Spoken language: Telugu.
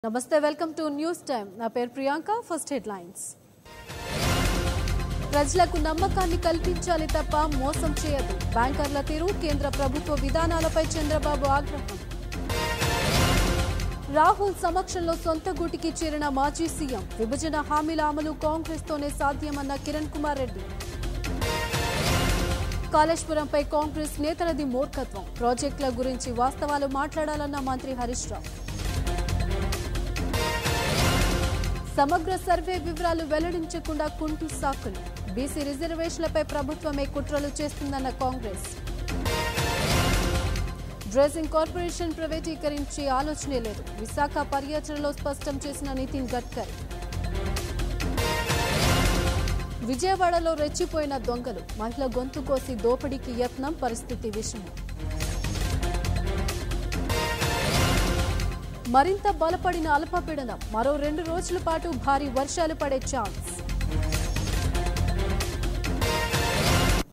నమస్తే వెల్కమ్ టు న్యూస్ టైమ్ నా పేరు ప్రియాంక ఫస్ట్ హెడ్లైన్స్ ప్రజలకు నమ్మకాన్ని కల్పించాలి తప్ప మోసం చేయదు బ్యాంకర్ల తీరు కేంద్ర ప్రభుత్వ విధానాలపై చంద్రబాబు ఆగ్రహం రాహుల్ సమక్షంలో సొంత గూటికి చేరిన మాజీ సీఎం విభజన హామీల అమలు కాంగ్రెస్తోనే సాధ్యమన్న కిరణ్ కుమార్ రెడ్డి కాళేశ్వరంపై కాంగ్రెస్ నేతలది మూర్ఖత్వం ప్రాజెక్టుల గురించి వాస్తవాలు మాట్లాడాలన్న మంత్రి హరీష్ రావు సమగ్ర సర్వే వివరాలు వెల్లడించకుండా కుంటి సాకులు బీసీ రిజర్వేషన్లపై ప్రభుత్వమే కుట్రలు చేస్తుందన్న కాంగ్రెస్ డ్రెసింగ్ కార్పొరేషన్ ప్రైవేటీకరించే ఆలోచనే లేదు విశాఖ పర్యటనలో స్పష్టం చేసిన నితిన్ గడ్కరీ విజయవాడలో రెచ్చిపోయిన దొంగలు మహిళ గొంతు కోసి దోపిడీకి యత్నం పరిస్థితి విషమం మరింత బలపడిన అల్పపీడనం మరో రెండు రోజుల పాటు భారీ వర్షాలు పడే ఛాన్స్